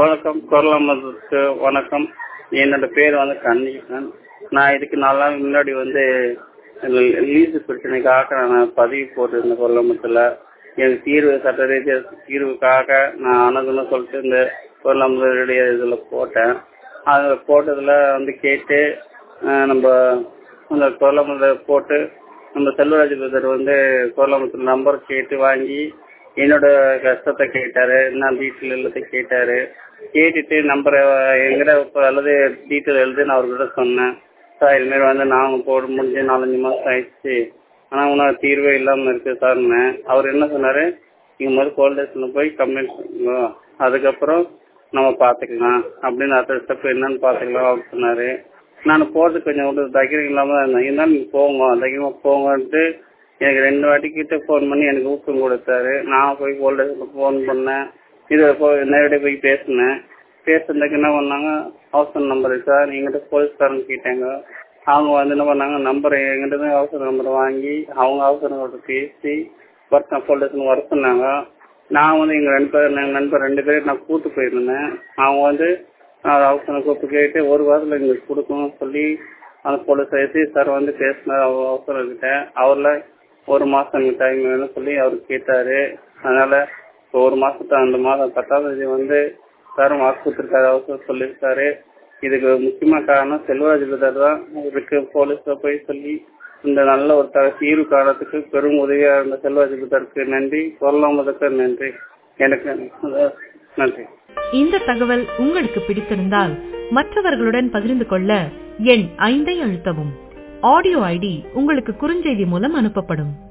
வணக்கம் குரலமதுக்கு வணக்கம் என்னோட பேர் வந்து கண்ணீசன் நான் இதுக்கு நாலு நாள் முன்னாடி வந்து லீஸு பிரச்சனைக்காக நான் பதிவு போட்டிருந்தேன் கொல்லமத்தில் எனக்கு தீர்வு சட்ட ரீதியாக தீர்வுக்காக நான் அணுகணும்னு சொல்லிட்டு இந்த கொல்லமதுடைய இதில் போட்டேன் அதில் போட்டதில் வந்து கேட்டு அஹ், நம்ம அந்த கொல்லமத்தில் போட்டு நம்ம செல்வராஜ் பிரதர் வந்து கொல்லமத்தில் நம்பர் கேட்டு வாங்கி என்னோட கஷ்டத்தை கேட்டாரு நான் டீட்டெயில் எல்லாத்தையும் கேட்டாரு கேட்டுட்டு நம்பரை எங்கிட்ட இப்போ அல்லது டீட்டெயில் எழுதி நான் அவர்கிட்ட சொன்னேன் சார் இதுமாரி வந்து நாங்கள் போட முடிஞ்சு நாலஞ்சு மாதம் ஆயிடுச்சு ஆனால் இன்னும் தீர்வே இல்லாமல் இருக்கு சார்னு அவர் என்ன சொன்னார் நீங்கள் முதல்ல போலீஸ் ஸ்டேஷனில் போய் கம்ப்ளைண்ட் பண்ணுங்க அதுக்கப்புறம் நம்ம பார்த்துக்கலாம் அப்படின்னு அடுத்த ஸ்டெப் என்னன்னு பார்த்துக்கலாம் அப்படின்னு சொன்னார் நான் போகிறதுக்கு கொஞ்சம் ஒரு தைரியம் இல்லாமல் தான் இருந்தேன் இருந்தாலும் நீங்கள் போங்க தைரியமாக போங்கன்ட்டு எனக்கு ரெண்டு வாட்டி கிட்ட ஃபோன் பண்ணி எனக்கு ஊக்கம் கொடுத்தாரு நான் போய் போலீஸ் ஸ்டேஷனில் ஃபோன் பண்ணேன் இது போய் நேரடியாக போய் பேசினேன் பேசுனதுக்கு என்ன பண்ணாங்க அவசர நம்பர் சார் எங்கிட்ட போலீஸ்காரங்க கேட்டாங்க அவங்க வந்து என்ன பண்ணாங்க நம்பர் எங்கிட்ட இருந்து அவசர நம்பர் வாங்கி அவங்க அவசர நம்பர் பேசி ஒர்க் போலீஸ் ஸ்டேஷன் வர சொன்னாங்க நான் வந்து எங்கள் ரெண்டு பேர் எங்கள் நண்பர் ரெண்டு பேரும் நான் கூட்டு போயிருந்தேன் அவங்க வந்து நான் அவசரம் கூப்பிட்டு கேட்டு ஒரு வாரத்தில் எங்களுக்கு கொடுக்கணும்னு சொல்லி அந்த போலீஸ் எஸ்ஐ சார் வந்து பேசினார் அவர் அவசரம் கிட்ட அவரில் ஒரு மாதம் டைம் வேணும்னு சொல்லி அவர் கேட்டார் அதனால் இப்போ ஒரு மாதத்து அந்த மாதம் பத்தாம் தேதி வந்து சார் வாக்கு கொடுத்துருக்காரு அவசரம் சொல்லியிருக்காரு இதுக்கு முக்கியமான காரணம் செல்வராஜ் பிரதர் தான் இதுக்கு போலீஸில் போய் சொல்லி இந்த நல்ல ஒரு த தீர்வு காலத்துக்கு பெரும் உதவியாக இருந்த செல்வராஜ் பிரதருக்கு நன்றி சொல்லாமதுக்கு நன்றி எனக்கு நன்றி இந்த தகவல் உங்களுக்கு பிடித்திருந்தால் மற்றவர்களுடன் பகிர்ந்து கொள்ள எண் ஐந்தை அழுத்தவும் ஆடியோ ஐடி உங்களுக்கு குறுஞ்செய்தி மூலம் அனுப்பப்படும்